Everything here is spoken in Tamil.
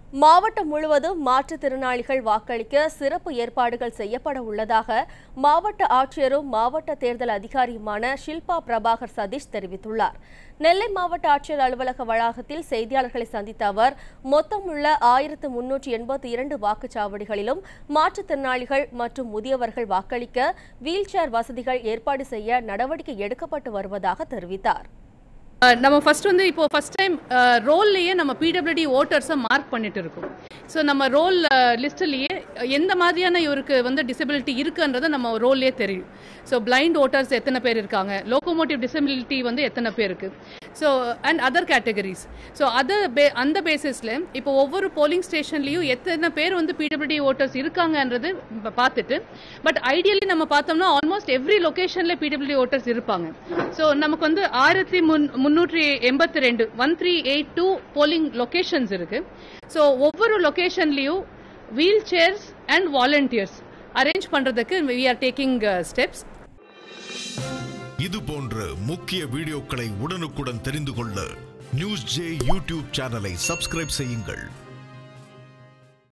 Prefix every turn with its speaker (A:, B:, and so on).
A: மாவட்டம் முழுவதும் மாற்றுத்திறனாளிகள் வாக்களிக்க சிறப்பு ஏற்பாடுகள் செய்யப்பட உள்ளதாக மாவட்ட ஆட்சியரும் மாவட்ட தேர்தல் அதிகாரியுமான ஷில்பா பிரபாகர் சதீஷ் தெரிவித்துள்ளார் நெல்லை மாவட்ட ஆட்சியர் அலுவலக வளாகத்தில் செய்தியாளர்களை சந்தித்த அவர் மொத்தமுள்ள ஆயிரத்து முன்னூற்றி எண்பத்தி இரண்டு வாக்குச்சாவடிகளிலும் மாற்றுத்திறனாளிகள் மற்றும் முதியவர்கள் வாக்களிக்க வீல்சேர் வசதிகள் ஏற்பாடு செய்ய நடவடிக்கை எடுக்கப்பட்டு வருவதாக தெரிவித்தார்
B: அஹ் நம்ம ஃபர்ஸ்ட் வந்து இப்போ ஃபர்ஸ்ட் டைம் ரோல்லையே நம்ம பிடபிள்யூடி ஓட்டர்ஸை மார்க் பண்ணிட்டு இருக்கோம் ஸோ நம்ம ரோல் லிஸ்ட்லேயே எந்த மாதிரியான இவருக்கு வந்து டிசபிலிட்டி இருக்குன்றது நம்ம ரோல்லே தெரியும் ஸோ பிளைண்ட் ஓட்டர்ஸ் எத்தனை பேர் இருக்காங்க லோகோமோட்டிவ் டிசபிலிட்டி வந்து எத்தனை பேருக்கு so and other categories so அது பே அந்த பேசிஸில் இப்போ ஒவ்வொரு போலிங் ஸ்டேஷன்லேயும் எத்தனை பேர் வந்து பிடபிள்யூடி ஓட்டர்ஸ் இருக்காங்கன்றது ப- பார்த்துட்டு பட் ஐடியலி நம்ம பார்த்தோம்னா ஆல்மோஸ்ட் எவ்ரி லொகேஷன்ல பிடபிள்யூடி ஓட்டர்ஸ் இருப்பாங்க ஸோ நமக்கு வந்து ஆயிரத்தி முன் முன்னூற்றி எண்பத்தி ரெண்டு one three eight two polling locations இருக்கு ஸோ ஒவ்வொரு லொகேஷன்லையும் wheelchairs and volunteers arrange பண்றதுக்கு வி ஆர் டேக்கிங் ஸ்டெப்ஸ்
C: இது போன்ற முக்கிய வீடியோக்களை உடனுக்குடன் தெரிந்து கொள்ள நியூஸ் ஜே யூடியூப் சேனலை சப்ஸ்கிரைப் செய்யுங்கள்